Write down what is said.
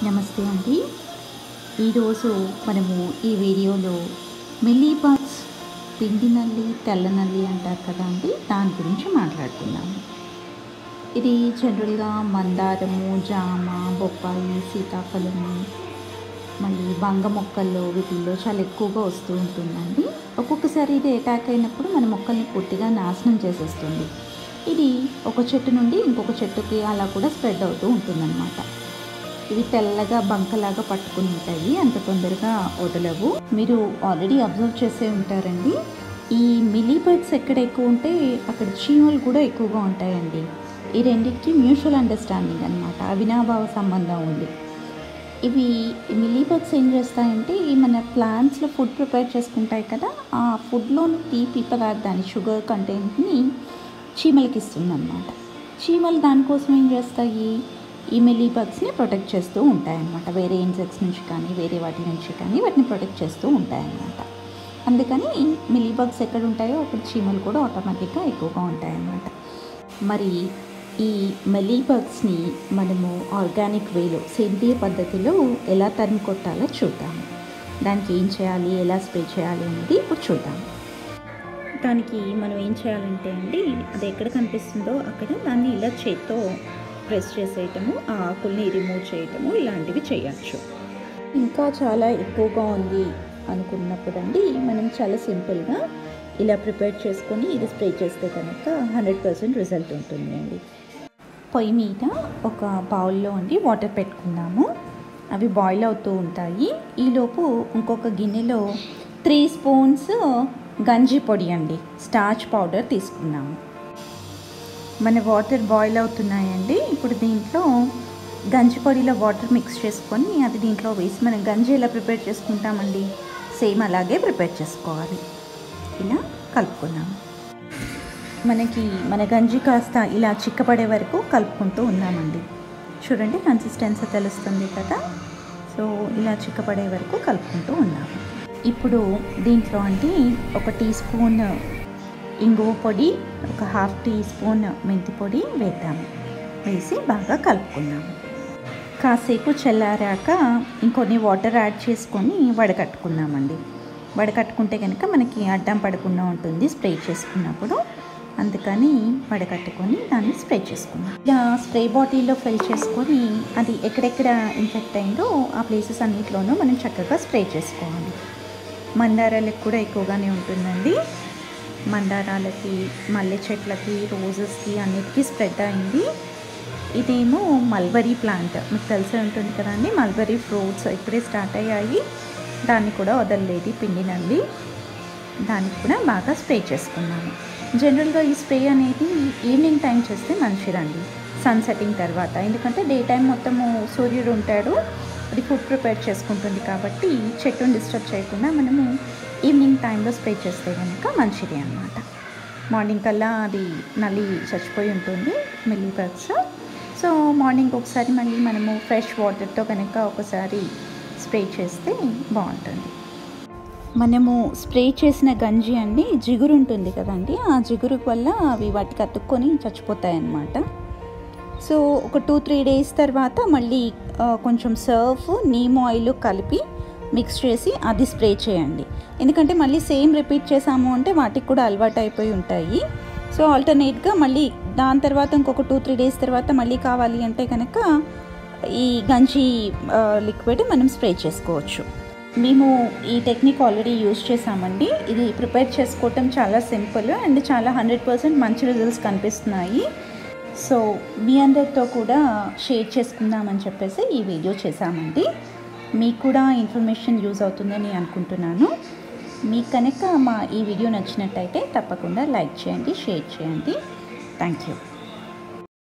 నమస్తే అండి ఈరోజు మనము ఈ వీడియోలో మిల్లీబగ్స్ పిండి నల్లి తెల్ల నల్లి అంటారు కదా అండి దాని గురించి మాట్లాడుతున్నాము ఇది జనరల్గా మందారము జామ బొప్పాయి సీతాఫలము మళ్ళీ బంగ మొక్కల్లో వీటిల్లో చాలా ఎక్కువగా వస్తూ ఉంటుందండి ఒక్కొక్కసారి ఇది అటాక్ అయినప్పుడు మన మొక్కల్ని పూర్తిగా నాశనం చేసేస్తుంది ఇది ఒక చెట్టు నుండి ఇంకొక చెట్టుకి అలా కూడా స్ప్రెడ్ అవుతూ ఉంటుందన్నమాట ఇవి తెల్లగా బంకలాగా పట్టుకుని ఉంటాయి అంత తొందరగా వదలవు మీరు ఆల్రెడీ అబ్జర్వ్ చేసే ఉంటారండి ఈ మిలీ బర్డ్స్ ఎక్కడ ఎక్కువ ఉంటే అక్కడ చీమలు కూడా ఎక్కువగా ఉంటాయండి ఈ రెండింటికి మ్యూచువల్ అండర్స్టాండింగ్ అనమాట అవినాభావ సంబంధం ఉంది ఇవి మిలీ బగ్స్ ఏం చేస్తాయంటే ఈ మన ప్లాంట్స్లో ఫుడ్ ప్రిపేర్ చేసుకుంటాయి కదా ఆ ఫుడ్లోని తీపి పదార్థాన్ని షుగర్ కంటెంట్ని చీమలకి ఇస్తుందన్నమాట చీమలు దానికోసం ఏం చేస్తాయి ఈ మిలీ బగ్స్ని ప్రొటెక్ట్ చేస్తూ ఉంటాయన్నమాట వేరే ఇన్సెక్ట్స్ నుంచి కానీ వేరే వాటి నుంచి కానీ వాటిని ప్రొటెక్ట్ చేస్తూ ఉంటాయన్నమాట అందుకని మిలీ బగ్స్ ఎక్కడ ఉంటాయో అక్కడ చీమలు కూడా ఆటోమేటిక్గా ఎక్కువగా ఉంటాయన్నమాట మరి ఈ మెలీ బగ్స్ని మనము ఆర్గానిక్ వేలో సేంద్రియ పద్ధతిలో ఎలా తరిమి కొట్టాలో చూద్దాము దానికి ఏం చేయాలి ఎలా స్ప్రే చేయాలి అనేది ఇప్పుడు చూద్దాం దానికి మనం ఏం చేయాలంటే అండి అది ఎక్కడ కనిపిస్తుందో అక్కడ దాన్ని ఇలా చేత్తో ప్రెస్ చేసేయటము ఆ ఆకుల్ని రిమూవ్ చేయటము ఇలాంటివి చేయొచ్చు ఇంకా చాలా ఎక్కువగా ఉంది అనుకున్నప్పుడు అండి మనం చాలా సింపుల్గా ఇలా ప్రిపేర్ చేసుకొని ఇది స్ప్రే చేస్తే కనుక హండ్రెడ్ పర్సెంట్ రిజల్ట్ ఉంటుంది అండి పొయ్యి మీద ఒక బౌల్లో ఉండి వాటర్ పెట్టుకున్నాము అవి బాయిల్ అవుతూ ఉంటాయి ఈలోపు ఇంకొక గిన్నెలో త్రీ స్పూన్స్ గంజి పొడి అండి స్టార్చ్ పౌడర్ తీసుకున్నాము మన వాటర్ బాయిల్ అవుతున్నాయండి ఇప్పుడు దీంట్లో గంజి పొడిలో వాటర్ మిక్స్ చేసుకొని అది దీంట్లో వేసి మనం గంజి ఎలా ప్రిపేర్ చేసుకుంటామండి సేమ్ అలాగే ప్రిపేర్ చేసుకోవాలి ఇలా కలుపుకున్నాము మనకి మన గంజి కాస్త ఇలా చిక్కపడే వరకు కలుపుకుంటూ ఉన్నామండి చూడండి కన్సిస్టెన్సీ తెలుస్తుంది కదా సో ఇలా చిక్కపడే వరకు కలుపుకుంటూ ఉన్నాము ఇప్పుడు దీంట్లో అంటే ఒక టీ స్పూన్ ఇంగువ పొడి ఒక హాఫ్ టీ స్పూన్ మెంతి పొడి వేద్దాము వేసి బాగా కలుపుకున్నాము కాసేపు చల్లారాక ఇంకొన్ని వాటర్ యాడ్ చేసుకొని వడకట్టుకున్నామండి వడకట్టుకుంటే కనుక మనకి అడ్డం పడకుండా ఉంటుంది స్ప్రే చేసుకున్నప్పుడు అందుకని వడకట్టుకొని దాన్ని స్ప్రే చేసుకున్నాం ఇలా స్ప్రే బాటిల్లో ఫిల్ చేసుకొని అది ఎక్కడెక్కడ ఇన్ఫెక్ట్ అయిందో ఆ ప్లేసెస్ అన్నింటిలోనూ మనం చక్కగా స్ప్రే చేసుకోవాలి మందారాలకు కూడా ఎక్కువగానే ఉంటుందండి మందారాలకి మల్లె చెట్లకి రోజెస్కి అన్నిటికీ స్ప్రెడ్ అయింది ఇదేమో మల్బరీ ప్లాంట్ మీకు తెలిసే ఉంటుంది కదండి మల్బరీ ఫ్రూట్స్ ఇప్పుడే స్టార్ట్ అయ్యాయి దాన్ని కూడా వదలలేదు పిండి నల్లి దానికి కూడా బాగా స్ప్రే చేసుకున్నాను జనరల్గా ఈ స్ప్రే అనేది ఈవినింగ్ టైం చేస్తే మంచిదండి సన్ సెట్టింగ్ తర్వాత ఎందుకంటే డే టైం మొత్తము సూర్యుడు ఉంటాడు అది ఫుడ్ ప్రిపేర్ చేసుకుంటుంది కాబట్టి చెట్టును డిస్టర్బ్ చేయకుండా మనము ఈవినింగ్ టైంలో స్ప్రే చేస్తే కనుక మంచిది అనమాట మార్నింగ్ కల్లా అది నల్లి చచ్చిపోయి ఉంటుంది మిల్లీ బర్డ్స్ సో మార్నింగ్ ఒకసారి మళ్ళీ మనము ఫ్రెష్ వాటర్తో కనుక ఒకసారి స్ప్రే చేస్తే బాగుంటుంది మనము స్ప్రే చేసిన గంజి అండి జిగురు ఉంటుంది కదండి ఆ జిగురు వల్ల అవి వాటికి అతుక్కొని చచ్చిపోతాయి అన్నమాట సో ఒక టూ త్రీ డేస్ తర్వాత మళ్ళీ కొంచెం సర్ఫ్ నీమ్ ఆయిల్ కలిపి మిక్స్ చేసి అది స్ప్రే చేయండి ఎందుకంటే మళ్ళీ సేమ్ రిపీట్ చేసాము అంటే వాటికి కూడా అలవాటు అయిపోయి ఉంటాయి సో ఆల్టర్నేట్గా మళ్ళీ దాని తర్వాత ఇంకొక టూ త్రీ డేస్ తర్వాత మళ్ళీ కావాలి అంటే కనుక ఈ గంజి లిక్విడ్ మనం స్ప్రే చేసుకోవచ్చు మేము ఈ టెక్నిక్ ఆల్రెడీ యూజ్ చేసామండి ఇది ప్రిపేర్ చేసుకోవటం చాలా సింపుల్ అండ్ చాలా హండ్రెడ్ పర్సెంట్ మంచి రిజల్ట్స్ కనిపిస్తున్నాయి సో మీ అందరితో కూడా షేర్ చేసుకుందామని చెప్పేసి ఈ వీడియో చేశామండి మీకు కూడా ఇన్ఫర్మేషన్ యూజ్ అవుతుందని అనుకుంటున్నాను మీకు కనుక మా ఈ వీడియో నచ్చినట్టయితే తప్పకుండా లైక్ చేయండి షేర్ చేయండి థ్యాంక్ యూ